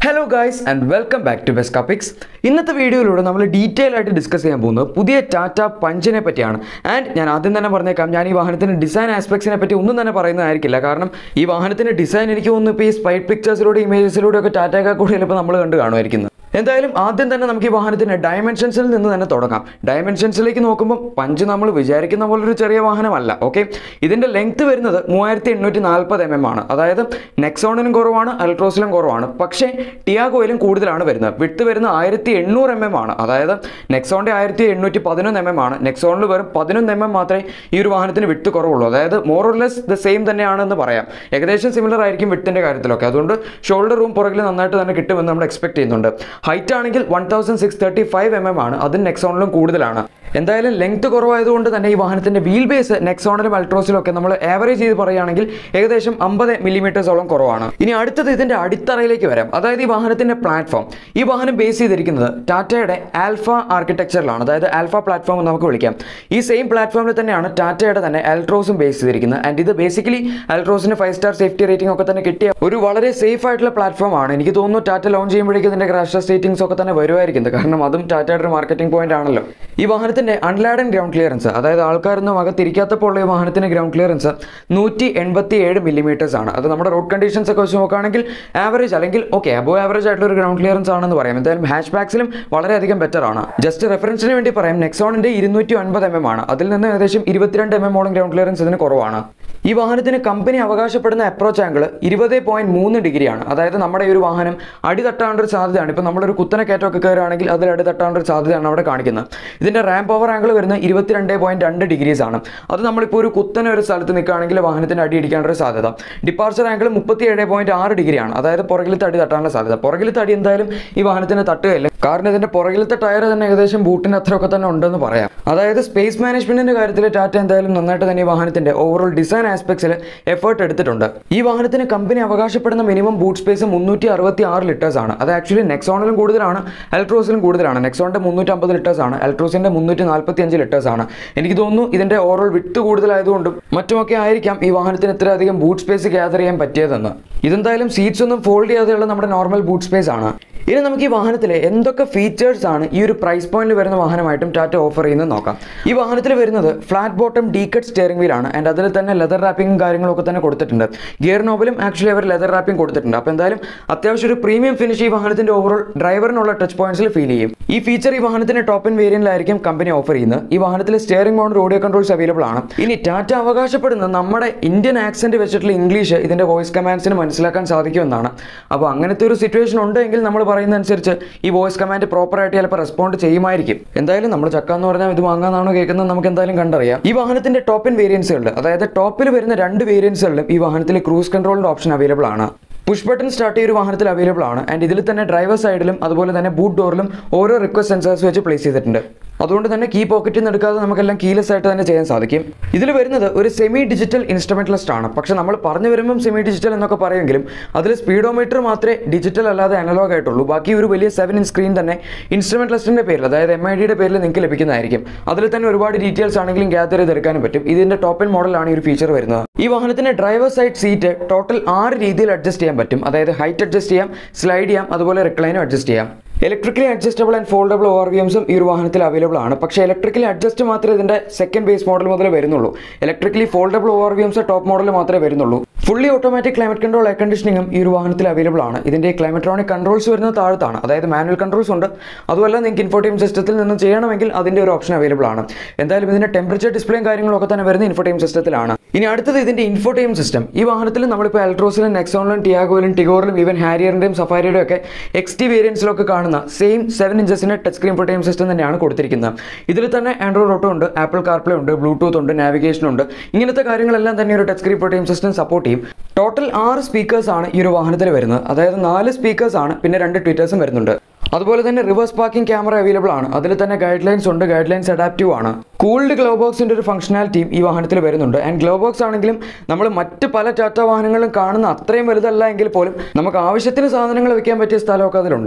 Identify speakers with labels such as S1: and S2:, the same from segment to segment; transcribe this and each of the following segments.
S1: hello guys and welcome back to best കപ്പിക്സ് ഇന്നത്തെ വീഡിയോയിലൂടെ നമ്മൾ ഡീറ്റെയിൽ ആയിട്ട് ഡിസ്കസ് ചെയ്യാൻ പോകുന്നത് പുതിയ ടാറ്റ പഞ്ചിനെ പറ്റിയാണ് ആൻഡ് ഞാൻ ആദ്യം തന്നെ പറഞ്ഞേക്കാം ഞാൻ ഈ വാഹനത്തിൻ്റെ ഡിസൈൻ ആസ്പെക്ട്സിനെ പറ്റി ഒന്നും തന്നെ പറയുന്നതായിരിക്കില്ല കാരണം ഈ വാഹനത്തിൻ്റെ ഡിസൈൻ എനിക്ക് തോന്നുന്നു ഇപ്പോൾ ഈ സ്പൈറ്റ് പിക്ചേഴ്സിലൂടെ ഇമേജസിലൂടെ ഒക്കെ ടാറ്റയൊക്കെ കൂടി ചിലപ്പോൾ നമ്മൾ കണ്ട് കാണുമായിരിക്കുന്നത് എന്തായാലും ആദ്യം തന്നെ നമുക്ക് ഈ വാഹനത്തിൻ്റെ ഡയമെൻഷൻസിൽ നിന്ന് തന്നെ തുടങ്ങാം ഡയമെൻഷൻസിലേക്ക് നോക്കുമ്പോൾ പഞ്ച് നമ്മൾ വിചാരിക്കുന്ന പോലെ ഒരു ചെറിയ വാഹനമല്ല ഓക്കെ ഇതിൻ്റെ ലെങ്ത് വരുന്നത് മൂവായിരത്തി എണ്ണൂറ്റി നാൽപ്പത് എം എം ആണ് അതായത് നെക്സോണിനും കുറവാണ് അൾട്രോസിലും കുറവാണ് പക്ഷേ ടിയാഗോയിലും കൂടുതലാണ് വരുന്നത് വിട്ട് വരുന്ന ആയിരത്തി എണ്ണൂറ് എം എം ആണ് അതായത് നെക്സോണിൻ്റെ ആയിരത്തി എണ്ണൂറ്റി പതിനൊന്ന് എം എം ആണ് നെക്സോണിൽ വെറും പതിനൊന്ന് എം എം മാത്രമേ ഈ ഒരു വാഹനത്തിന് വിട്ട് കുറവുള്ളൂ അതായത് more or less the same തന്നെയാണെന്ന് പറയാം ഏകദേശം സിമിലർ ആയിരിക്കും വിട്ടിൻ്റെ കാര്യത്തിലൊക്കെ അതുകൊണ്ട് ഷോൾഡർ റൂം പുറകിൽ നന്നായിട്ട് തന്നെ കിട്ടുമെന്ന് നമ്മൾ എക്സ്പെക്ട് ചെയ്യുന്നുണ്ട് ഹൈറ്റ് ആണെങ്കിൽ one thousand six thirty five M M ആണ് അതും നെക്സോണിലും കൂടുതലാണ് എന്തായാലും ലെങ്ത് കുറവായതുകൊണ്ട് തന്നെ ഈ വാഹനത്തിന്റെ വീൽ ബേസ് നെക്സോണിലും അൾട്രോസിലും ഒക്കെ നമ്മൾ ആവറേജ് ചെയ്ത് പറയുകയാണെങ്കിൽ ഏകദേശം അമ്പത് മില്ലിമീറ്റേഴ്സോളം കുറവാണ് ഇനി അടുത്തത് ഇതിന്റെ അടിത്തറയിലേക്ക് വരാം അതായത് ഈ വാഹനത്തിന്റെ പ്ലാറ്റ്ഫോം ഈ വാഹനം ബേസ് ചെയ്തിരിക്കുന്നത് ടാറ്റയുടെ ആൽഫ ആർക്കിടെക്ചറിലാണ് അതായത് ആൽഫ പ്ലാറ്റ്ഫോം എന്ന് നമുക്ക് വിളിക്കാം ഈ സെയിം പ്ലാറ്റ്ഫോമിൽ തന്നെയാണ് ടാറ്റയുടെ തന്നെ അൾട്രോസും ബേസ് ചെയ്തിരിക്കുന്നത് ആൻഡ് ഇത് ബേസിക്കലി അൾട്രോസിന് ഫൈവ് സ്റ്റാർ സേഫ്റ്റി റേറ്റിംഗ് ഒക്കെ തന്നെ കിട്ടിയ ഒരു വളരെ സേഫ് ആയിട്ടുള്ള പ്ലാറ്റ്ഫോം ആണ് എനിക്ക് തോന്നുന്നു ടാറ്റ ലോഞ്ച് ചെയ്യുമ്പോഴേക്കും ഇതിന്റെ ക്രാഷ് ടെസ്റ്റ് റേറ്റിംഗ്സ് ഒക്കെ തന്നെ വരുമായിരിക്കുന്നത് കാരണം അതും ടാറ്റയുടെ ഒരു മാർക്കറ്റിംഗ് പോയിന്റ് ആണല്ലോ ഈ വാഹനത്തിന്റെ അൺലാഡൻ ഗ്രൗണ്ട് ക്ലിയറൻസ് അതായത് ആൾക്കാരൊന്നും അകത്തിരിക്കാത്തപ്പോൾ ഉള്ള ഈ വാഹനത്തിന്റെ ഗ്രൗണ്ട് ക്ലിയറൻസ് നൂറ്റി എൺപത്തി ഏഴ് മില്ലിമീറ്റേഴ്സ് ആണ് അത് നമ്മുടെ റോഡ് കണ്ടീഷൻസ് ഒക്കെ വെച്ച് നോക്കുകയാണെങ്കിൽ ആവറേജ് അല്ലെങ്കിൽ ഓക്കെ അബോ ആവറേജ് ആയിട്ടുള്ള ഒരു ഗ്രൗണ്ട് ക്ലിയറൻസ് ആണെന്ന് പറയാം എന്തായാലും ഹാഷ് ബാക്സിലും വളരെയധികം ബെറ്റർ ആണ് ജസ്റ്റ് റെഫറൻസിന് വേണ്ടി പറയാം നെക്സോണിന്റെ ഇരുന്നൂറ്റി ഒൻപത് എം എം ആണ് അതിൽ നിന്ന് ഏകദേശം ഇരുപത്തിരണ്ട് എം എമ്മോളം ഗ്രൗണ്ട് ക്ലിയറൻസ് ഇതിന് കുറവാണ് ഈ വാഹനത്തിന് കമ്പനി അവകാശപ്പെടുന്ന അപ്രോച്ച് ആംഗിൾ ഇരുപത് പോയിന്റ് മൂന്ന് ഡിഗ്രിയാണ് അതായത് നമ്മുടെ ഈ ഒരു വാഹനം അടി തട്ടാണ്ടൊരു സാധ്യതയാണ് ഇപ്പോൾ നമ്മളൊരു കുത്തനെ കയറ്റമൊക്കെ കയറുകയാണെങ്കിൽ അതിൽ അടി തട്ടാണ്ടൊരു സാധ്യതയാണ് അവിടെ കാണിക്കുന്നത് ഇതിൻ്റെ റാം പവർ ആംഗിൾ വരുന്നത് ഇരുപത്തിരണ്ട് പോയിന്റ് രണ്ട് ഡിഗ്രീസ് ആണ് അത് നമ്മളിപ്പോൾ ഒരു കുത്തനെ ഒരു സ്ഥലത്ത് നിൽക്കുകയാണെങ്കിൽ വാഹനത്തിന് അടി ഇടിക്കാനൊരു സാധ്യത ഡിപ്പാർച്ചർ ആംഗിൾ മുപ്പത്തി ഏഴ് പോയിന്റ് ആറ് ഡിഗ്രിയാണ് അതായത് പുറകിലത്തെ അടി തട്ടാനുള്ള സാധ്യത പുറകിലത്തെ അടി എന്തായാലും ഈ വാഹനത്തിന് തട്ടുകയില്ല കാരണം ഇതിന്റെ പുറകിലത്തെ ടയർ തന്നെ ഏകദേശം ബൂട്ടിന് അത്രയൊക്കെ തന്നെ ഉണ്ടെന്ന് പറയാം അതായത് സ്പേസ് മാനേജ്മെന്റിന്റെ കാര്യത്തിൽ ടാറ്റ എന്തായാലും നന്നായിട്ട് തന്നെ ഈ വാഹനത്തിന്റെ ഓവറോൾ ഡിസൈൻ ആസ്പെക്ട്സിൽ എഫേർട്ട് എടുത്തിട്ടുണ്ട് ഈ വാഹനത്തിന് കമ്പനി അവകാശപ്പെടുന്ന മിനിമം ബൂട്ട് സ്പേസ് മുന്നൂറ്റി അറുപത്തി ആറ് ലിറ്റേഴ്സ് ആണ് അത് ആക്ച്വലി നെക്സോണിലും കൂടുതലാണ് അൽട്രോസിലും കൂടുതലാണ് നെക്സോണിന്റെ മുന്നൂറ്റി അമ്പത് ലിറ്റേഴ്സ് ആണ് അൽട്രോസിന്റെ മുന്നൂറ്റി നാൽപ്പത്തി അഞ്ച് ലിറ്റേഴ്സ് ആണ് എനിക്ക് തോന്നുന്നു ഇതിന്റെ ഓവറോൾ വിട്ട് കൂടുതലായതുകൊണ്ടും മറ്റുമൊക്കെ ആയിരിക്കാം ഈ വാഹനത്തിന് ഇത്രയധികം ബൂട്ട് സ്പേസ് ഗ്യാദർ ചെയ്യാൻ പറ്റിയതെന്ന് ഇതെന്തായാലും സീറ്റ്സ് ഒന്നും ഫോൾഡ് ചെയ്യാതെയുള്ള നമ്മുടെ നോർമൽ ബൂട്ട് സ്പേസ് ആണ് ഇനി നമുക്ക് ഈ വാഹനത്തിലെ എന്തൊക്കെ ഫീച്ചേഴ്സ് ആണ് ഈ ഒരു പ്രൈസ് പോയിന്റിൽ വരുന്ന വാഹനമായിട്ടും ടാറ്റ ഓഫർ ചെയ്യുന്നത് നോക്കാം ഈ വാഹനത്തിൽ വരുന്നത് flat bottom D cut steering വീലാണ് ആൻഡ് അതിൽ തന്നെ ലെതർ റാപ്പിംഗും കാര്യങ്ങളൊക്കെ തന്നെ കൊടുത്തിട്ടുണ്ട് ഗിയർ നോബിലും ആക്ച്വലി അവർ ലെതർ റാപ്പിംഗ് കൊടുത്തിട്ടുണ്ട് അപ്പോൾ എന്തായാലും അത്യാവശ്യം ഒരു പ്രീമിയം ഫിനിഷ് ഈ വാഹനത്തിന്റെ ഓവറോൾ ഡ്രൈവറിനുള്ള ടച്ച് പോയിന്റ്സിൽ ഫീൽ ചെയ്യും ഈ ഫീച്ചർ ഈ വാഹനത്തിന്റെ ടോപ്പ് ഇൻ വേരിയന്റിലായിരിക്കും കമ്പനി ഓഫർ ചെയ്യുന്നത് ഈ വാഹനത്തിൽ steering mount audio controls available ആണ് ഇനി ടാറ്റ അവകാശപ്പെടുന്നത് നമ്മുടെ ഇന്ത്യൻ ആക്സെന്റ് വെച്ചിട്ടുള്ള ഇംഗ്ലീഷ് ഇതിന്റെ വോയിസ് കമാൻഡ്സിന് മനസ്സിലാക്കാൻ സാധിക്കുമെന്നാണ് അപ്പോൾ അങ്ങനത്തെ ഒരു സിറ്റുവേഷൻ ഉണ്ടെങ്കിൽ നമ്മൾ പറയുന്നതനുസരിച്ച് ഈ വോയിസ് കമാൻഡ് പ്രോപ്പറായിട്ട് ചിലപ്പോൾ റെസ്പോണ്ട് ചെയ്യുമായിരിക്കും എന്തായാലും നമ്മൾ ചക്ക എന്ന് പറഞ്ഞാൽ ഇത് വാങ്ങാന്നാണോ കേൾക്കുന്നത് നമുക്ക് എന്തായാലും കണ്ടറിയാം ഈ വാഹനത്തിന്റെ ടോപ്പ് ഇൻ വേരിയൻസുകളിൽ അതായത് ടോപ്പിൽ വരുന്ന രണ്ട് വേരിയൻസുകളിലും ഈ വാഹനത്തിൽ ക്രൂസ് കൺട്രോളിന്റെ ഓപ്ഷൻ അവൈലബിൾ ആണ് പുഷ് ബട്ടൺ സ്റ്റാർട്ട് ഈ ഒരു വാഹനത്തിൽ അവൈലബിൾ ആണ് ആൻഡ് ഇതിൽ തന്നെ ഡ്രൈവർ സൈഡിലും അതുപോലെ തന്നെ ബൂട്ട് ഡോറിലും ഓരോ റിക്വസ്റ്റ് സെൻസേഴ്സ് വെച്ച് പ്ലേസ് ചെയ്തിട്ടുണ്ട് അതുകൊണ്ട് തന്നെ കീ പോക്കറ്റിൽ നിന്ന് എടുക്കാതെ നമുക്കെല്ലാം കീലെസ് ആയിട്ട് തന്നെ ചെയ്യാൻ സാധിക്കും ഇതിൽ വരുന്നത് ഒരു സെമി ഡിജിറ്റൽ ഇൻസ്ട്രുമെന്റലിസ്റ്റ് ആണ് പക്ഷെ നമ്മൾ പറഞ്ഞു വരുമ്പം സെമി ഡിജിറ്റൽ എന്നൊക്കെ പറയുമെങ്കിലും അതിൽ സ്പീഡോമീറ്റർ മാത്രമേ ഡിജിറ്റൽ അല്ലാതെ അനലോഗ് ആയിട്ടുള്ളൂ ബാക്കി ഒരു വലിയ സെവൻ ഇൻ സ്ക്രീൻ തന്നെ ഇൻസ്ട്രുമെന്റലിസ്റ്റിന്റെ പേരിൽ അതായത് എം ഐ ഡിയുടെ പേരിൽ നിങ്ങൾക്ക് ലഭിക്കുന്നതായിരിക്കും അതിൽ തന്നെ ഒരുപാട് ഡീറ്റെയിൽസ് ആണെങ്കിലും ഗ്യാദർ ചെയ്തെടുക്കാനും പറ്റും ഇതിന്റെ ടോപ്പ് ഇൻ മോഡലാണ് ഈ ഒരു ഫീച്ചർ വരുന്നത് ഈ വാഹനത്തിന്റെ ഡ്രൈവർ സൈഡ് സീറ്റ് ടോട്ടൽ ആറ് രീതിയിൽ അഡ്ജസ്റ്റ് ചെയ്യാൻ പറ്റും അതായത് ഹൈറ്റ് അഡ്ജസ്റ്റ് ചെയ്യാം സ്ലൈഡ് ചെയ്യാം അതുപോലെ റിക്ലൈനും അഡ്ജസ്റ്റ് ചെയ്യാം ഇലക്ട്രിക്കലി അഡ്ജസ്റ്റബിൾ ആൻഡ് ഫോൾഡബിൾ ഓവർ വിയംസും ഈ ഒരു വാഹനത്തിൽ അവൈലബിൾ ആണ് പക്ഷേ ഇലക്ട്രിക്കലി അഡ്ജസ്റ്റ് മാത്രമേ ഇതിന്റെ സെക്കൻഡ് ബേസ് മോഡൽ മുതൽ വരുന്നുള്ളൂ electrically foldable ORVMs top model മാത്രമേ വരുന്നുള്ളൂ fully automatic climate control air കണ്ടീഷനിങ്ങും ഈ ഒരു വാഹനത്തിൽ അവൈലബിൾ ആണ് ഇതിന്റെ ക്ലൈമട്രോണിക് കൺട്രോൾസ് വരുന്നത് താഴത്താണ് അതായത് മാനുവൽ കൺട്രോൾസ് ഉണ്ട് അതുമല്ല നിങ്ങൾക്ക് ഇൻഫോടൈം സിസ്റ്റത്തിൽ നിന്നും ചെയ്യണമെങ്കിൽ അതിന്റെ ഒരു ഓപ്ഷൻ അവൈലബിൾ ആണ് എന്തായാലും ഇതിന്റെ ടെമ്പറേച്ചർ ഡിസ്പ്ലേയും കാര്യങ്ങളൊക്കെ തന്നെ വരുന്ന ഇൻഫോടൈം സിസ്റ്റത്തിലാണ് ഇനി അടുത്തത് ഇതിന്റെ ഇൻഫോടൈം സിസ്റ്റം ഈ വാഹനത്തിൽ നമ്മളിപ്പോൾ എൽട്രോസിലും നെക്സോണിലും ടിയാഗോയിലും ടിഗോറിലും ഈവൻ ഹാരിയറിന്റെയും സഫാരിയുടെയും ഒക്കെ എക്സ് ടി വേരിയൻസിലൊക്കെ കാണുന്ന സെയിം സെവൻ ഇഞ്ചസിന് ടച്ച് സ്ക്രീൻ ഇൻഫോടൈം സിസ്റ്റം തന്നെയാണ് കൊടുത്തിരിക്കുന്നത് ഇതിൽ തന്നെ ആൻഡ്രോയിഡ് ഓട്ടോ ഉണ്ട് ആപ്പിൾ കാർപ്ലേ ഉണ്ട് ബ്ലൂടൂത്ത് ഉണ്ട് നാവിഗേഷൻ ഉണ്ട് ഇങ്ങനത്തെ കാര്യങ്ങളെല്ലാം തന്നെ ഒരു touch screen infotainment system support ചെയ്യും ടോട്ടൽ ആറ് സ്പീക്കേഴ്സ് ആണ് ഈ ഒരു വാഹനത്തിൽ വരുന്നത് അതായത് നാല് സ്പീക്കേഴ്സ് ആണ് പിന്നെ രണ്ട് ട്വിറ്റേഴ്സും വരുന്നുണ്ട് അതുപോലെ തന്നെ റിവേഴ്സ് പാർക്കിംഗ് ക്യാമറ അവൈലബിൾ ആണ് അതിൽ തന്നെ ഗൈഡ് ലൈൻസ് ഉണ്ട് ഗൈഡ് ലൈൻസ് അഡാപ്റ്റീവ് ആണ് കൂൾഡ് ഗ്ലോ ബോക്സിന്റെ ഒരു ഫംഗ്ഷനാലിറ്റിയും ഈ വാഹനത്തിൽ വരുന്നുണ്ട് ആൻഡ് ഗ്ലോ ബോക്സ് ആണെങ്കിലും നമ്മൾ മറ്റ് പല ടാറ്റ വാഹനങ്ങളും കാണുന്ന അത്രയും വലുതല്ല എങ്കിൽ പോലും നമുക്ക് ആവശ്യത്തിന് സാധനങ്ങൾ വെക്കാൻ പറ്റിയ സ്ഥലമൊക്കെ അതിലുണ്ട്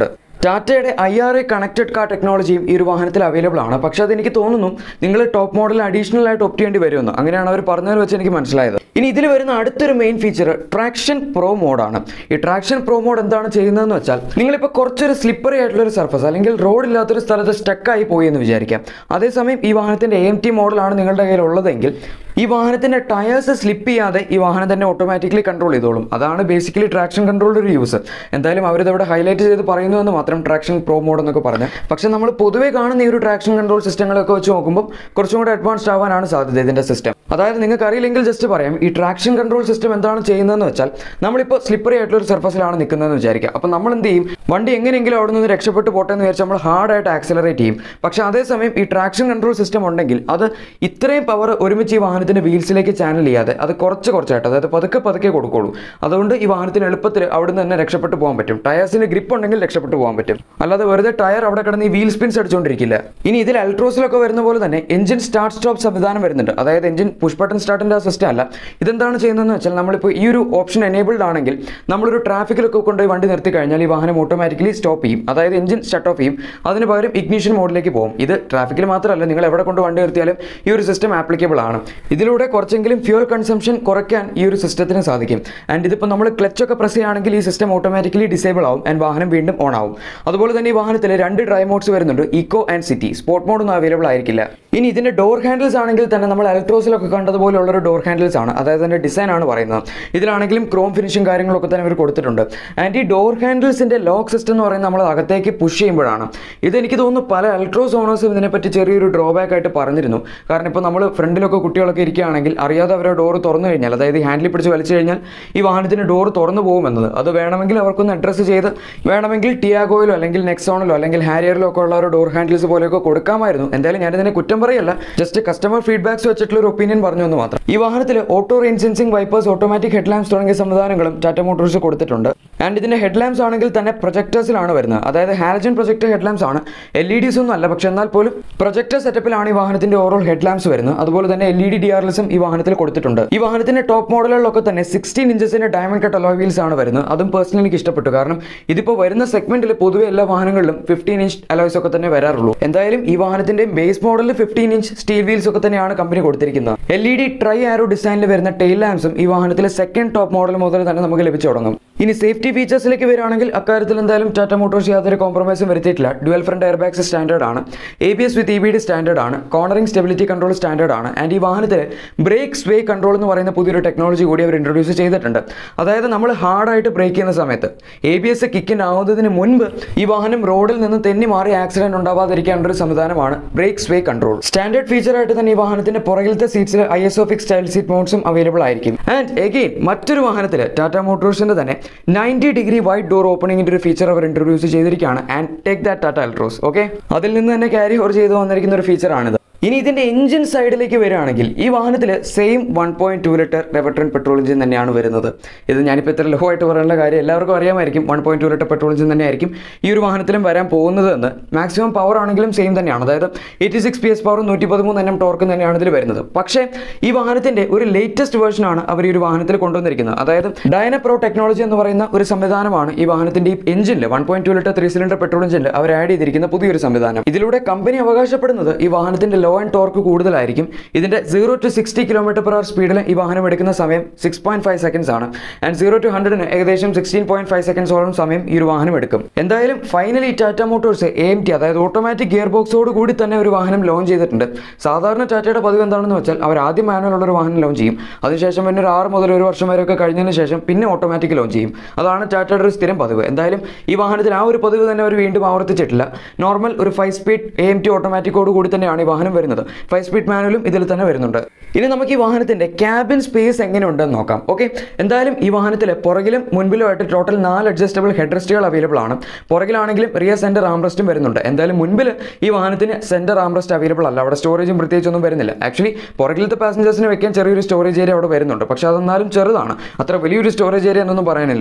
S1: ടാറ്റയുടെ I R I connected car ടെക്നോളജിയും ഈ ഒരു വാഹനത്തിൽ അവൈലബിൾ ആണ് പക്ഷേ അതെനിക്ക് തോന്നുന്നു നിങ്ങൾ ടോപ്പ് മോഡൽ അഡീഷണൽ ആയിട്ട് ഒപ്റ്റ് ചെയ്യേണ്ടി വരുമെന്ന് അങ്ങനെയാണ് അവർ പറഞ്ഞതിൽ വെച്ച് എനിക്ക് മനസ്സിലായത് ഇനി ഇതിൽ വരുന്ന അടുത്തൊരു മെയിൻ ഫീച്ചർ ട്രാക്ഷൻ പ്രോ മോഡാണ് ഈ ട്രാക്ഷൻ പ്രോ മോഡ് എന്താണ് ചെയ്യുന്നതെന്ന് വെച്ചാൽ നിങ്ങളിപ്പോൾ കുറച്ചൊരു സ്ലിപ്പറി ആയിട്ടുള്ള ഒരു സർഫസ് അല്ലെങ്കിൽ റോഡ് ഇല്ലാത്തൊരു സ്ഥലത്ത് സ്റ്റക്കായി പോയി എന്ന് വിചാരിക്കാം അതേസമയം ഈ വാഹനത്തിൻ്റെ എം ടി മോഡലാണ് നിങ്ങളുടെ കയ്യിൽ ഉള്ളതെങ്കിൽ ഈ വാഹനത്തിൻ്റെ ടയേഴ്സ് സ്ലിപ്പ് ചെയ്യാതെ ഈ വാഹനം തന്നെ ഓട്ടോമാറ്റിക്കലി കൺട്രോൾ ചെയ്തോളും അതാണ് ബേസിക്കലി ട്രാക്ഷൻ കൺട്രോളിൻ്റെ ഒരു യൂസ് എന്തായാലും അവരിത് ഇവിടെ ഹൈലൈറ്റ് ചെയ്ത് പറയുന്നു എന്ന് മാത്രം ട്രാക്ഷൻ പ്രോ മോഡ് എന്നൊക്കെ പറഞ്ഞ് പക്ഷേ നമ്മൾ പൊതുവേ കാണുന്ന ഈ ഒരു ട്രാക്ഷൻ കൺട്രോൾ സിസ്റ്റങ്ങളൊക്കെ വെച്ച് നോക്കുമ്പോൾ കുറച്ചും കൂടെ അഡ്വാൻസ്ഡ് ആവാനാണ് സാധ്യത ഇതിൻ്റെ സിസ്റ്റം അതായത് നിങ്ങൾക്ക് അറിയില്ലെങ്കിൽ ജസ്റ്റ് പറയാം ഈ ട്രാക്ഷൻ കൺട്രോൾ സിസ്റ്റം എന്താണ് ചെയ്യുന്നതെന്ന് വെച്ചാൽ നമ്മളിപ്പോൾ സ്ലിപ്പറി ആയിട്ടുള്ള ഒരു സർഫസിലാണ് നിൽക്കുന്നതെന്ന് വിചാരിക്കുക അപ്പോൾ നമ്മൾ എന്ത് ചെയ്യും വണ്ടി എങ്ങനെയെങ്കിലും അവിടെ നിന്ന് രക്ഷപ്പെട്ട് പോട്ടെ എന്ന് വിചാരിച്ച് നമ്മൾ ഹാർഡായിട്ട് ആക്സിലറേറ്റ് ചെയ്യും പക്ഷേ അതേസമയം ഈ ട്രാക്ഷൻ കൺട്രോൾ സിസ്റ്റം ഉണ്ടെങ്കിൽ അത് ഇത്രയും പവർ ഒരുമിച്ച് ഈ വാഹനത്തിൻ്റെ വീൽസിലേക്ക് ചാനൽ ചെയ്യാതെ അത് കുറച്ച് കുറച്ചായിട്ട് അതായത് പതുക്കെ പതുക്കെ കൊടുക്കുള്ളൂ അതുകൊണ്ട് ഈ വാഹനത്തിന് എളുപ്പത്തിൽ അവിടെ നിന്ന് തന്നെ രക്ഷപ്പെട്ട് പോകാൻ പറ്റും ടയർസിന് ഗ്രിപ്പ് ഉണ്ടെങ്കിൽ രക്ഷപ്പെട്ട് പോകാൻ പറ്റും അല്ലാതെ വെറുതെ ടയർ അവിടെ കിടന്ന് ഈ വീൽ സ്പിൻസ് അടിച്ചുകൊണ്ടിരിക്കില്ല ഇനി ഇതിൽ അൾട്രോസിലൊക്കെ വരുന്ന പോലെ തന്നെ എഞ്ചിൻ സ്റ്റാർട്ട് സ്റ്റോപ്പ് സംവിധാനം വരുന്നുണ്ട് അതായത് എഞ്ചിൻ പുഷ് ബട്ടൺ സ്റ്റാർട്ടിൻ്റെ ആ സിസ്റ്റം അല്ല ഇതെന്താണ് ചെയ്യുന്നതെന്ന് വെച്ചാൽ നമ്മളിപ്പോൾ ഈ ഒരു ഓപ്ഷൻ എനേബിൾഡ് ആണെങ്കിൽ നമ്മളൊരു ട്രാഫിക്കിലൊക്കെ കൊണ്ടുപോയി വണ്ടി നിർത്തി കഴിഞ്ഞാൽ ഈ വാഹനം ഓട്ടോമാറ്റിക്കലി സ്റ്റോപ്പ് ചെയ്യും അതായത് എഞ്ചിൻ ഷട്ട് ഓഫ് ചെയ്യും അതിന് പകരം ഇഗ്നിഷൻ മോഡിലേക്ക് പോകും ഇത് ട്രാഫിക്കിൽ മാത്രമല്ല നിങ്ങൾ എവിടെ കൊണ്ട് വണ്ടി നിർത്തിയാലും ഈ ഒരു സിസ്റ്റം ആപ്ലിക്കബിൾ ആണ് ഇതിലൂടെ കുറച്ചെങ്കിലും ഫ്യൂൽ കൺസംഷൻ കുറയ്ക്കാൻ ഈ ഒരു സിസ്റ്റത്തിന് സാധിക്കും ആൻഡ് ഇതിപ്പോൾ നമ്മൾ ക്ലച്ച് ഒക്കെ പ്രസ് ചെയ്യുകയാണെങ്കിൽ ഈ സിസ്റ്റം ഓട്ടോമാറ്റിക്കലി ഡിസേബിൾ ആവും ആൻഡ് വാഹനം വീണ്ടും ഓൺ ആവും അതുപോലെ തന്നെ ഈ വാഹനത്തിൽ രണ്ട് ഡ്രൈവ് മോഡ്സ് വരുന്നുണ്ട് ഇക്കോ ആൻഡ് സിറ്റി സ്പോർട്ട് മോഡൊന്നും അവൈലബിൾ ആയിരിക്കില്ല ഇനി ഇതിന്റെ ഡോർ ഹാൻഡിൽസ് ആണെങ്കിൽ തന്നെ നമ്മൾ ഇലക്ട്രോസിലൊക്കെ കണ്ടതുപോലുള്ള ഒരു ഡോർ ഹാൻഡിൽസ് ആണ് അതായത് അതിന്റെ ഡിസൈൻ ആണ് പറയുന്നത് ഇതിലാണെങ്കിലും ക്രോം ഫിനിഷും കാര്യങ്ങളൊക്കെ തന്നെ ഇവർ കൊടുത്തിട്ടുണ്ട് ആൻഡ് ഈ ഡോർ ഹാൻഡിൽസിന്റെ ലോക്ക് സിസ്റ്റം എന്ന് പറയുന്നത് നമ്മൾ അകത്തേക്ക് പുഷ് ചെയ്യുമ്പോഴാണ് ഇത് എനിക്ക് തോന്നുന്നു പല ഇലക്ട്രോസ് ഓണേഴ്സും ഇതിനെപ്പറ്റി ചെറിയൊരു ഡ്രോബാക്ക് ആയിട്ട് പറഞ്ഞിരുന്നു കാരണം ഇപ്പോൾ നമ്മൾ ഫ്രണ്ടിലൊക്കെ കുട്ടികളൊക്കെ ഇരിക്കുകയാണെങ്കിൽ അറിയാതെ അവരെ ഡോർ തുറന്നു കഴിഞ്ഞാൽ അതായത് ഈ ഹാൻഡിൽ പിടിച്ച് വലിച്ചു കഴിഞ്ഞാൽ ഈ വാഹനത്തിന് ഡോർ തുറന്നു പോകുമെന്നത് അത് വേണമെങ്കിൽ അവർക്കൊന്ന് അഡ്രസ്സ് ചെയ്ത് വേണമെങ്കിൽ ടിയാഗോയിലോ അല്ലെങ്കിൽ നെക്സോണിലോ അല്ലെങ്കിൽ ഹാരിയറിലോ ഒക്കെ ഉള്ള ഒരു ഡോർ ഹാൻഡിൽസ് പോലെയൊക്കെ കൊടുക്കാമായിരുന്നു എന്തായാലും ഞാനിതിനെ കുറ്റം പറയല്ല ജസ്റ്റ് കസ്റ്റമർ ഫീഡ്ബാക്സ് വെച്ചിട്ടുള്ള ഒരു ഒപ്പീനിയൻ പറഞ്ഞു എന്ന് മാത്രം ഈ വാഹനത്തിൽ auto rain sensing wipers automatic head lamps തുടങ്ങിയ സംവിധാനങ്ങളും ടാറ്റ മോട്ടോഴ്സ് കൊടുത്തിട്ടുണ്ട് ആൻഡ് ഇതിന്റെ ഹെഡ് ലാംപ്സ് ആണെങ്കിൽ തന്നെ പ്രൊജക്ടേഴ്സിലാണ് വരുന്നത് അതായത് ഹാലജൻ പ്രൊജക്ടർ ഹെഡ് ലാംപ്സ് ആണ് എൽ ഇ ഡിസ് ഒന്നും അല്ല പക്ഷെ എന്നാൽ പോലും പ്രൊജക്ടർ സെറ്റപ്പിലാണ് ഈ വാഹനത്തിന്റെ ഓവറോൾ ഹെഡ് ലാംപ്സ് വരുന്നത് അതുപോലെ തന്നെ L E D D R എൽസും ഈ വാഹനത്തിൽ കൊടുത്തിട്ടുണ്ട് ഈ വാഹനത്തിന്റെ ടോപ്പ് മോഡലുകളിലൊക്കെ തന്നെ സിക്സ്റ്റീൻ ഇഞ്ചസിന്റെ ഡയമണ്ട് കട്ട് അലോയ് വീൽസ് ആണ് വരുന്നത് അതും പേഴ്സണലി എനിക്ക് ഇഷ്ടപ്പെട്ടു കാരണം ഇതിപ്പോൾ വരുന്ന സെഗ്മെന്റിൽ പൊതുവെ എല്ലാ വാഹനങ്ങളിലും ഫിഫ്റ്റീൻ ഇഞ്ച് അലോയ്സ് ഒക്കെ തന്നെ വരാറുള്ളൂ എന്തായാലും ഈ വാഹനത്തിന്റെ ബേസ് മോഡലിൽ ഫിഫ്റ്റീൻ ഇഞ്ച് സ്റ്റീൽ വീൽസ് ഒക്കെ തന്നെയാണ് കമ്പനി കൊടുത്തിരിക്കുന്നത് L E D tri arrow ഡിസൈനിൽ വരുന്ന ടെയിൽ ലാംപ്സും ഈ വാഹനത്തിലെ സെക്കൻഡ് ടോപ്പ് മോഡൽ മുതൽ തന്നെ നമുക്ക് ലഭിച്ചു തുടങ്ങും ഇനി സേഫ്റ്റി ഫീച്ചേഴ്സിലേക്ക് വരികയാണെങ്കിൽ അക്കാര്യത്തിൽ എന്തായാലും ടാറ്റ മോട്ടോഴ്സ് യാതൊരു കോംപ്രമൈസും വരുത്തിയിട്ടില്ല dual front air bags standard ആണ് A B S with E B D standard ആണ് കോർണറിംഗ് സ്റ്റെബിലിറ്റി കൺട്രോൾ സ്റ്റാൻഡേർഡ് ആണ് ആൻഡ് ഈ വാഹനത്തിൽ ബ്രേക്ക് സ്വേ കൺട്രോൾ എന്ന് പറയുന്ന പുതിയൊരു ടെക്നോളജി കൂടി അവർ ഇൻട്രൊഡ്യൂസ് ചെയ്തിട്ടുണ്ട് അതായത് നമ്മൾ ഹാർഡായിട്ട് ബ്രേക്ക് ചെയ്യുന്ന സമയത്ത് എ ബി എസ് കിക്കിൻ ആവുന്നതിന് മുൻപ് ഈ വാഹനം റോഡിൽ നിന്ന് തെന്നി മാറി ആക്സിഡന്റ് ഉണ്ടാവാതിരിക്കാനുള്ള ഒരു സംവിധാനമാണ് ബ്രേക്ക് സ്വേ കൺട്രോൾ സ്റ്റാൻഡേർഡ് ഫീച്ചറായിട്ട് തന്നെ ഈ വാഹനത്തിന്റെ പുറകിലത്തെ സീറ്റ്സിൽ I S O fix style seat മൗണ്ട്സും അവൈലബിൾ ആയിരിക്കും ആൻഡ് എഗെയിൻ മറ്റൊരു വാഹനത്തിൽ ടാറ്റ മോട്ടോഴ്സിന്റെ തന്നെ നയൻറ്റി ഡിഗ്രി വൈഡ് ഡോർ ഓപ്പണിംഗിന്റെ ഒരു ഫീച്ചർ അവർ ഇൻട്രൊഡ്യൂസ് ചെയ്തിരിക്കുകയാണ് and take that Tata Altroz okay അതിൽ നിന്ന് തന്നെ ക്യാരി ഓവർ ചെയ്ത് വന്നിരിക്കുന്ന ഒരു ഫീച്ചറാണിത് ഇനി ഇതിന്റെ എഞ്ചിൻ സൈഡിലേക്ക് വരികയാണെങ്കിൽ ഈ വാഹനത്തിൽ same one point two litre Revotron petrol engine തന്നെയാണ് വരുന്നത് ഇത് ഞാനിപ്പോൾ ഇത്ര ലോ ആയിട്ട് പറയാനുള്ള കാര്യം എല്ലാവർക്കും അറിയാമായിരിക്കും one point two litre petrol engine തന്നെയായിരിക്കും ഈ ഒരു വാഹനത്തിലും വരാൻ പോകുന്നത് എന്ന് മാക്സിമം പവർ ആണെങ്കിലും സെയിം തന്നെയാണ് അതായത് എയ്റ്റി സിക്സ് പി എസ് പവറും നൂറ്റി പതിമൂന്ന് എണ്ണം ടോർക്കും തന്നെയാണ് ഇതിൽ വരുന്നത് പക്ഷേ ഈ വാഹനത്തിന്റെ ഒരു ലേറ്റസ്റ്റ് വേർഷനാണ് അവർ ഈ ഒരു വാഹനത്തിൽ കൊണ്ടുവന്നിരിക്കുന്നത് അതായത് ഡയന പ്രോ ടെക്നോളജി എന്ന് പറയുന്ന ഒരു സംവിധാനമാണ് ഈ വാഹനത്തിന്റെ ഈ എഞ്ചിനിൽ one point two litre three cylinder petrol എഞ്ചിനിൽ അവർ ആഡ് ചെയ്തിരിക്കുന്ന പുതിയൊരു സംവിധാനം ഇതിലൂടെ കമ്പനി അവകാശപ്പെടുന്നത് ഈ വാഹനത്തിന്റെ ലോ ആൻഡ് ടോർക്ക് കൂടുതലായിരിക്കും ഇതിന്റെ zero to sixty kilometre per hour സ്പീഡിൽ ഈ വാഹനം എടുക്കുന്ന സമയം സിക്സ് പോയിന്റ് ഫൈവ് സെക്കൻഡ്സ് ആണ് ആൻഡ് സീറോ ടു ഹൺഡ്രഡിന് ഏകദേശം സിക്സ്റ്റീൻ പോയിന്റ് ഫൈവ് സെക്കൻഡ്സോളം സമയം ഈ ഒരു വാഹനം എടുക്കും എന്തായാലും finally Tata Motors A M T അതായത് ഓട്ടോമാറ്റിക് ഗിയർ ബോക്സോട് കൂടി തന്നെ ഒരു വാഹനം ലോഞ്ച് ചെയ്തിട്ടുണ്ട് സാധാരണ ടാറ്റയുടെ പതിവ് എന്താണെന്ന് വെച്ചാൽ അവർ ആദ്യം മാനുവൽ ഉള്ള ഒരു വാഹനം ലോഞ്ച് ചെയ്യും അതിനുശേഷം പിന്നെ ഒരു ആറ് മുതൽ ഒരു വർഷം വരെയൊക്കെ കഴിഞ്ഞതിന് ശേഷം പിന്നെ ഓട്ടോമാറ്റിക് ലോഞ്ച് ചെയ്യും അതാണ് ടാറ്റയുടെ ഒരു സ്ഥിരം പതിവ് എന്തായാലും ഈ വാഹനത്തിൽ ആ ഒരു പതിവ് തന്നെ അവർ വീണ്ടും ആവർത്തിച്ചിട്ടില്ല നോർമൽ ഒരു five speed A M T ഓട്ടോമാറ്റിക്കോട് കൂടി തന്നെയാണ് ഈ വാഹനം വരുന്നത് ഫൈവ് സ്പീഡ് മാനുവലും ഇതിൽ തന്നെ വരുന്നുണ്ട് ഇനി നമുക്ക് ഈ വാഹനത്തിന്റെ ക്യാബിൻ സ്പേസ് എങ്ങനെയുണ്ടെന്ന് നോക്കാം ഓക്കെ എന്തായാലും ഈ വാഹനത്തിൽ പുറകിലും മുൻപിലുമായിട്ട് ടോട്ടൽ നാല് അഡ്ജസ്റ്റബിൾ ഹെഡ് റെസ്റ്റുകൾ അവൈലബിൾ ആണ് പുറകിലാണെങ്കിലും റിയർ സെന്റർ ആംറസ്റ്റും വരുന്നുണ്ട് എന്തായാലും മുൻപിൽ ഈ വാഹനത്തിന് സെന്റർ ആംറസ്റ്റ് അവൈലബിൾ അല്ല അവിടെ സ്റ്റോറേജും പ്രത്യേകിച്ചൊന്നും വരുന്നില്ല ആക്ച്വലി പുറകിലത്തെ പാസഞ്ചേഴ്സിന് വെക്കാൻ ചെറിയൊരു സ്റ്റോറേജ് ഏരിയ അവിടെ വരുന്നുണ്ട് പക്ഷേ അതെന്നാലും ചെറുതാണ് അത്ര വലിയൊരു സ്റ്റോറേജ് ഏരിയ എന്നൊന്നും പറയാനില്ല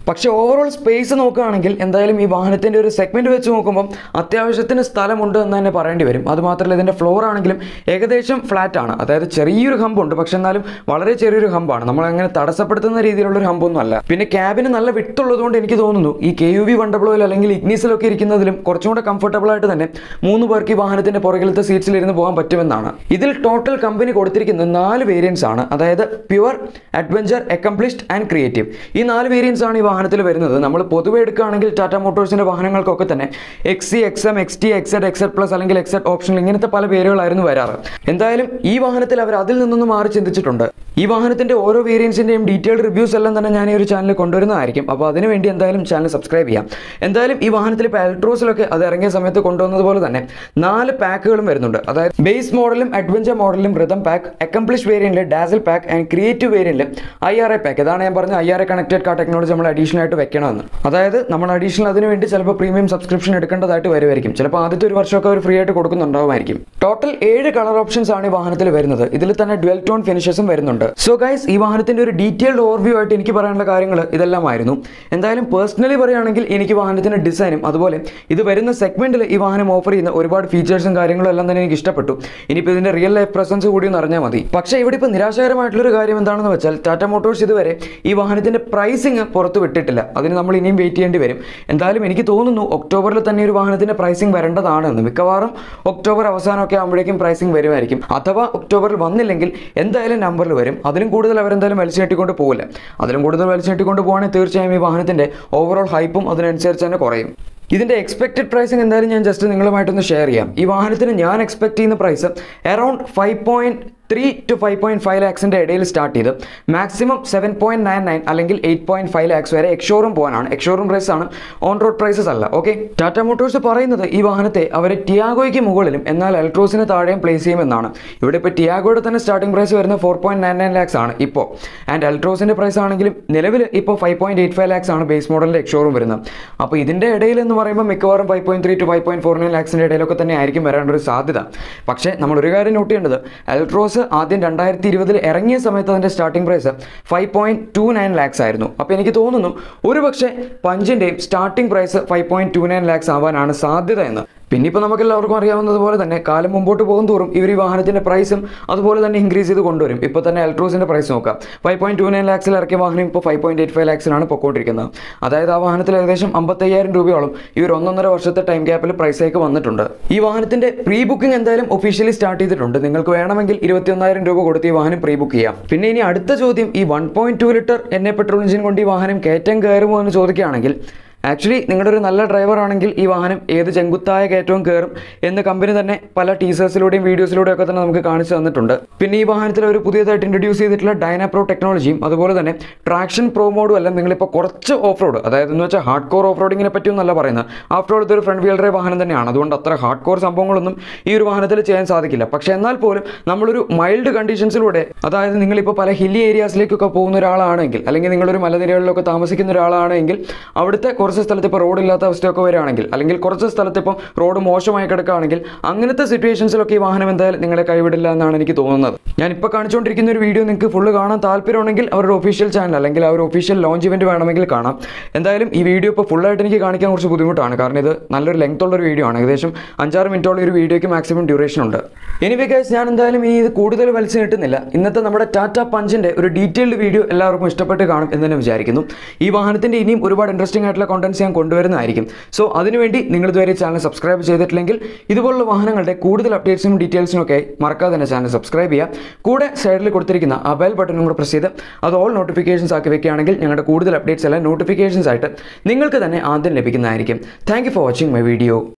S1: പക്ഷേ ഓവറോൾ സ്പേസ് നോക്കുകയാണെങ്കിൽ എന്തായാലും ഈ വാഹനത്തിൻ്റെ ഒരു സെഗ്മെൻറ്റ് വെച്ച് നോക്കുമ്പോൾ അത്യാവശ്യത്തിന് സ്ഥലമുണ്ട് എന്ന് തന്നെ പറയേണ്ടി വരും അതുമാത്രമല്ല ഇതിൻ്റെ ഫ്ലോർ ആണെങ്കിലും ഏകദേശം ഫ്ലാറ്റ് ആണ് അതായത് ചെറിയൊരു ഹമ്പുണ്ട് പക്ഷെ എന്നാലും വളരെ ചെറിയൊരു ഹമ്പാണ് നമ്മൾ അങ്ങനെ തടസ്സപ്പെടുത്തുന്ന രീതിയിലുള്ള ഒരു ഹമ്പൊന്നും അല്ല പിന്നെ ക്യാബിന് നല്ല വിട്ടുള്ളതുകൊണ്ട് എനിക്ക് തോന്നുന്നു ഈ കെ യു വി വണ്ടബ്ലോയിൽ അല്ലെങ്കിൽ ഇഗ്നീസിലൊക്കെ ഇരിക്കുന്നതിലും കുറച്ചും കൂടെ കംഫർട്ടബിൾ ആയിട്ട് തന്നെ മൂന്ന് പേർക്ക് ഈ വാഹനത്തിന്റെ പുറകിലത്തെ സീറ്റ്സിൽ ഇരുന്ന് പോകാൻ പറ്റുമെന്നാണ് ഇതിൽ ടോട്ടൽ കമ്പനി കൊടുത്തിരിക്കുന്നത് നാല് വേരിയൻസ് ആണ് അതായത് pure adventure accomplished and creative ഈ നാല് വേരിയൻസ് ആണ് ഈ വാഹനത്തിൽ വരുന്നത് നമ്മൾ പൊതുവെ എടുക്കുകയാണെങ്കിൽ ടാറ്റ മോട്ടോഴ്സിന്റെ വാഹനങ്ങൾക്കൊക്കെ തന്നെ X C X M X T X Z X Z plus അല്ലെങ്കിൽ എക്സെഡ് ഓപ്ഷനിൽ ഇങ്ങനത്തെ പല പേരുകളായിരുന്നു വരാറ് എന്തായാലും ഈ വാഹനത്തിൽ അവർ അതിൽ നിന്നൊന്ന് മാറി ചിന്തിച്ചിട്ടുണ്ട് ഈ വാഹനത്തിന്റെ ഓരോ വേരിയൻസിന്റെയും ഡീറ്റെയിൽഡ് റിവ്യൂസ് എല്ലാം തന്നെ ഞാൻ ഈ ഒരു ചാനലിൽ കൊണ്ടുവരുന്നതായിരിക്കും അപ്പോൾ അതിനുവേണ്ടി എന്തായാലും ചാനൽ സബ്സ്ക്രൈബ് ചെയ്യാം എന്തായാലും ഈ വാഹനത്തിൽ ഇപ്പോൾ ഇലക്ട്രോസിലൊക്കെ അത് ഇറങ്ങിയ സമയത്ത് കൊണ്ടുവന്നതുപോലെ തന്നെ നാല് പാക്കുകളും വരുന്നുണ്ട് അതായത് ബേസ് മോഡലും അഡ്വഞ്ചർ മോഡലും റിതം പാക്ക് അക്കംപ്ലിഷ് വേരിയന്റിൽ ഡാസിൽ പാക്ക് ആൻഡ് ക്രിയേറ്റീവ് വേരിയന്റിൽ ഐ ആർ ഐ പാക്ക് ഇതാണ് ഞാൻ പറഞ്ഞ I R I connected car technology നമ്മൾ അഡീഷണൽ ആയിട്ട് വെക്കണമെന്ന് അതായത് നമ്മൾ അഡീഷണൽ അതിന് വേണ്ടി ചിലപ്പോൾ പ്രീമിയം സബ്സ്ക്രിപ്ഷൻ എടുക്കേണ്ടതായിട്ട് വരുമായിരിക്കും ചിലപ്പോൾ ആദ്യത്തെ ഒരു വർഷമൊക്കെ അവർ ഫ്രീ ആയിട്ട് കൊടുക്കുന്നുണ്ടാവുമായിരിക്കും ടോട്ടൽ ഏഴ് കളർ ഓപ്ഷൻസ് ആണ് ഈ വാഹനത്തിൽ വരുന്നത് ഇതിൽ തന്നെ ഡ്വൽ ടോൺ ഫിനിഷസും വരുന്നുണ്ട് സോ ഗൈസ് ഈ വാഹനത്തിന്റെ ഒരു ഡീറ്റെയിൽഡ് ഓവർവ്യൂ ആയിട്ട് എനിക്ക് പറയാനുള്ള കാര്യങ്ങൾ ഇതെല്ലാമായിരുന്നു എന്തായാലും പേഴ്സണലി പറയുകയാണെങ്കിൽ എനിക്ക് വാഹനത്തിന്റെ ഡിസൈനും അതുപോലെ ഇത് വരുന്ന സെഗ്മെന്റിൽ ഈ വാഹനം ഓഫർ ചെയ്യുന്ന ഒരുപാട് ഫീച്ചേഴ്സും കാര്യങ്ങളും എല്ലാം തന്നെ എനിക്ക് ഇഷ്ടപ്പെട്ടു ഇനിയിപ്പോൾ ഇതിന്റെ റിയൽ ലൈഫ് പ്രസൻസ് കൂടി ഒന്ന് അറിഞ്ഞാൽ മതി പക്ഷേ ഇവിടെ ഇപ്പോൾ നിരാശകരമായിട്ടുള്ളൊരു കാര്യം എന്താണെന്ന് വെച്ചാൽ ടാറ്റ മോട്ടോഴ്സ് ഇതുവരെ ഈ വാഹനത്തിന്റെ പ്രൈസിങ് പുറത്ത് വിട്ടിട്ടില്ല അതിന് നമ്മൾ ഇനിയും വെയിറ്റ് ചെയ്യേണ്ടി വരും എന്തായാലും എനിക്ക് തോന്നുന്നു ഒക്ടോബറിൽ തന്നെ ഒരു വാഹനത്തിന്റെ പ്രൈസിങ് വരേണ്ടതാണെന്ന് മിക്കവാറും ഒക്ടോബർ അവസാനമൊക്കെ ആകുമ്പോഴേക്കും പ്രൈസിങ് വരുമായിരിക്കും അഥവാ ഒക്ടോബറിൽ വന്നില്ലെങ്കിൽ എന്തായാലും നമ്പറിൽ വരും അതിലും കൂടുതൽ അവരെന്തായാലും വലിച്ചു നീട്ടിക്കൊണ്ട് പോകില്ല അതിലും കൂടുതൽ വലിച്ചു നീട്ടിക്കൊണ്ട് പോകുകയാണെങ്കിൽ തീർച്ചയായും ഈ വാഹനത്തിന്റെ ഓവറോൾ ഹൈപ്പും അതിനനുസരിച്ച് തന്നെ കുറയും ഇതിൻ്റെ എക്സ്പെക്റ്റഡ് പ്രൈസിങ് എന്തായാലും ഞാൻ ജസ്റ്റ് നിങ്ങളുമായിട്ടൊന്ന് ഷെയർ ചെയ്യാം ഈ വാഹനത്തിന് ഞാൻ എക്സ്പെക്ട് ചെയ്യുന്ന price around five point three two five point five ലാക്സിൻ്റെ ഇടയിൽ സ്റ്റാർട്ട് ചെയ്ത് maximum seven point nine nine അല്ലെങ്കിൽ എയ്റ്റ് പോയിന്റ് ഫൈവ് ലാക്സ് വരെ എക്സോറും പോകാനാണ് എക്സോറും പ്രൈസ് ആണ് ഓൺ റോഡ് പ്രൈസസ് അല്ല ഓക്കെ ടാറ്റ മോട്ടോഴ്സ് പറയുന്നത് ഈ വാഹനത്തെ അവർ ടിയാഗോയ്ക്ക് മുകളിലും എന്നാൽ എലക്ട്രോസിന് താഴെയും പ്ലേസ് ചെയ്യുമെന്നാണ് ഇവിടെ ഇപ്പോൾ ടിയാഗോയുടെ തന്നെ സ്റ്റാർട്ടിംഗ് പ്രൈസ് വരുന്നത് four point nine nine lakhs ആണ് ഇപ്പോൾ ആൻഡ് എലക്ട്രോസിൻ്റെ പ്രൈസ് ആണെങ്കിലും നിലവിൽ ഇപ്പോൾ five point eight five lakhs ആണ് ബേസ് മോഡലിൻ്റെ എക്സോറും വരുന്നത് അപ്പോൾ ഇതിൻ്റെ ഇടയിൽ എന്ന് പറയുമ്പോൾ മിക്കവാറും five point three two five point four nine ലാക്സിൻ്റെ ഇടയിലൊക്കെ തന്നെ ആയിരിക്കും വരേണ്ട ഒരു സാധ്യത പക്ഷേ നമ്മൾ ഒരു കാര്യം നോട്ട് ചെയ്യേണ്ടത് എലക്ട്രോസ് ആദ്യം രണ്ടായിരത്തി ഇരുപതിൽ ഇറങ്ങിയ സമയത്ത് അതിൻ്റെ starting price five point two nine lakhs ആയിരുന്നു അപ്പോൾ എനിക്ക് തോന്നുന്നു ഒരു പക്ഷേ പഞ്ചിൻ്റെയും starting price five point two nine lakhs ആവാനാണ് സാധ്യത എന്ന് പിന്നെ ഇപ്പോൾ നമുക്ക് എല്ലാവർക്കും അറിയാവുന്നതുപോലെ തന്നെ കാലം മുമ്പോട്ട് പോകും തോറും ഇവർ ഈ വാഹനത്തിൻ്റെ പ്രൈസും അതുപോലെ തന്നെ ഇൻക്രീസ് ചെയ്ത് കൊണ്ടുവരും ഇപ്പോൾ തന്നെ ഇലക്ട്രോസിൻ്റെ പ്രൈസ് നോക്കാം ഫൈവ് പോയിന്റ് ടു നയൻ ലാക്സിൽ ഇറക്കിയ വാഹനം ഇപ്പോൾ ഫൈവ് പോയിന്റ് എയ്റ്റ് ഫൈവ് ലാക്സിലാണ് പൊക്കോണ്ടിരിക്കുന്നത് അതായത് ആ വാഹനത്തിൽ ഏകദേശം അമ്പത്തയ്യായിരം രൂപയോളം ഈ ഒരു ഒന്നൊന്നര വർഷത്തെ ടൈം ഗ്യാപ്പിൽ പ്രൈസേക്ക് വന്നിട്ടുണ്ട് ഈ വാഹനത്തിന്റെ പ്രീ ബുക്കിംഗ് എന്തായാലും ഒഫീഷ്യലി സ്റ്റാർട്ട് ചെയ്തിട്ടുണ്ട് നിങ്ങൾക്ക് വേണമെങ്കിൽ ഇരുപത്തിയൊന്നായിരം രൂപ കൊടുത്ത് ഈ വാഹനം പ്രീ ബുക്ക് ചെയ്യാം പിന്നെ ഇനി അടുത്ത ചോദ്യം ഈ വൺ പോയിന്റ് ടു ലിറ്റർ എണ്ണ പെട്രോൾ എഞ്ചിൻ കൊണ്ട് ഈ വാഹനം കയറ്റം കയറുമോ എന്ന് ചോദിക്കുകയാണെങ്കിൽ ആക്ച്വലി നിങ്ങളുടെ ഒരു നല്ല ഡ്രൈവർ ആണെങ്കിൽ ഈ വാഹനം ഏത് ചെങ്കുത്തായ കയറ്റവും കയറും എന്ന് കമ്പനി തന്നെ പല ടീസേഴ്സിലൂടെയും വീഡിയോസിലൂടെയും ഒക്കെ തന്നെ നമുക്ക് കാണിച്ചു തന്നിട്ടുണ്ട് പിന്നെ ഈ വാഹനത്തിൽ ഒരു പുതിയതായിട്ട് ഇൻട്രൊഡ്യൂസ് ചെയ്തിട്ടുള്ള ഡൈനാപ്രോ ടെക്നോളജിയും അതുപോലെ തന്നെ ട്രാക്ഷൻ പ്രോ മോഡും എല്ലാം നിങ്ങളിപ്പോൾ കുറച്ച് ഓഫ് റോഡ് അതായത് എന്ന് വെച്ചാൽ ഹാർഡ് കോർ ഓഫ് റോഡിങ്ങിനെ പറ്റിയൊന്നല്ല പറയുന്നത് ആഫ്റ്റർ ഓൾ ഇതൊരു ഫ്രണ്ട് വീൽ ഡ്രൈവ് വാഹനം തന്നെയാണ് അതുകൊണ്ട് അത്ര ഹാർഡ് കോർ സംഭവങ്ങളൊന്നും ഈ ഒരു വാഹനത്തിൽ ചെയ്യാൻ സാധിക്കില്ല പക്ഷേ എന്നാൽ പോലും നമ്മളൊരു മൈൽഡ് കണ്ടീഷൻസിലൂടെ അതായത് നിങ്ങളിപ്പോൾ പല ഹില്ലി ഏരിയാസിലേക്കൊക്കെ പോകുന്ന ഒരാളാണെങ്കിൽ അല്ലെങ്കിൽ നിങ്ങളൊരു മലനിരകളിലൊക്കെ താമസിക്കുന്ന ഒരാളാണെങ്കിൽ അവിടുത്തെ കുറച്ച് സ്ഥലത്ത് ഇപ്പോൾ റോഡില്ലാത്ത അവസ്ഥയൊക്കെ വരികയാണെങ്കിൽ അല്ലെങ്കിൽ കുറച്ച് സ്ഥലത്ത് ഇപ്പം റോഡ് മോശമായി കിടക്കുകയാണെങ്കിൽ അങ്ങനത്തെ സിറ്റുവേഷൻസിലൊക്കെ ഈ വാഹനം എന്തായാലും നിങ്ങളെ കൈവിടില്ല എന്നാണ് എനിക്ക് തോന്നുന്നത് ഞാൻ ഇപ്പോൾ കാണിച്ചുകൊണ്ടിരിക്കുന്ന ഒരു വീഡിയോ നിങ്ങൾക്ക് ഫുള്ള് കാണാൻ താല്പര്യമുണ്ടെങ്കിൽ അവരുടെ ഒഫീഷ്യൽ ചാനൽ അല്ലെങ്കിൽ ആ ഒരു ഒഫീഷ്യൽ ലോഞ്ച് ഇവന്റ് വേണമെങ്കിൽ കാണാം എന്തായാലും ഈ വീഡിയോ ഇപ്പോൾ ഫുള്ളായിട്ട് എനിക്ക് കാണിക്കാൻ കുറച്ച് ബുദ്ധിമുട്ടാണ് കാരണം ഇത് നല്ലൊരു ലെങ്ത് ഉള്ള ഒരു വീഡിയോ ആണ് ഏകദേശം അഞ്ചാറ് മിനിറ്റോളം ഈ ഒരു വീഡിയോയ്ക്ക് മാക്സിമം ഡ്യൂറേഷൻ ഉണ്ട് എനിവേ ഗൈസ് ഞാൻ എന്തായാലും ഇനി ഇത് കൂടുതൽ വലിച്ചു നീട്ടുന്നില്ല ഇന്നത്തെ നമ്മുടെ ടാറ്റ പഞ്ചിന്റെ ഒരു ഡീറ്റെയിൽഡ് വീഡിയോ എല്ലാവർക്കും ഇഷ്ടപ്പെട്ട് കാണും എന്ന് തന്നെ വിചാരിക്കുന്നു ഈ വാഹനത്തിന്റെ ഇനിയും ഒരുപാട് ഇൻട്രസ്റ്റിംഗ് ആയിട്ടുള്ള കോണ്ടന്റ്സ് ഞാൻ കൊണ്ടുവരുന്നതായിരിക്കും സോ അതിനുവേണ്ടി നിങ്ങൾ ഇതുവരെ ചാനൽ സബ്സ്ക്രൈബ് ചെയ്തിട്ടില്ലെങ്കിൽ ഇതുപോലുള്ള വാഹനങ്ങളുടെ കൂടുതൽ അപ്ഡേറ്റ്സിനും ഡീറ്റെയിൽസിനും ഒക്കെ മറക്കാതെ തന്നെ ചാനൽ സബ്സ്ക്രൈബ് ചെയ്യുക കൂടെ സൈഡിൽ കൊടുത്തിരിക്കുന്ന ആ ബെൽ ബട്ടണും കൂടെ പ്രസ് ചെയ്ത് അത് ഓൾ നോട്ടിഫിക്കേഷൻസ് ആക്കി വെക്കുകയാണെങ്കിൽ ഞങ്ങളുടെ കൂടുതൽ അപ്ഡേറ്റ്സ് എല്ലാം നോട്ടിഫിക്കേഷൻസ് ആയിട്ട് നിങ്ങൾക്ക് തന്നെ ആദ്യം ലഭിക്കുന്നതായിരിക്കും thank you for watching my video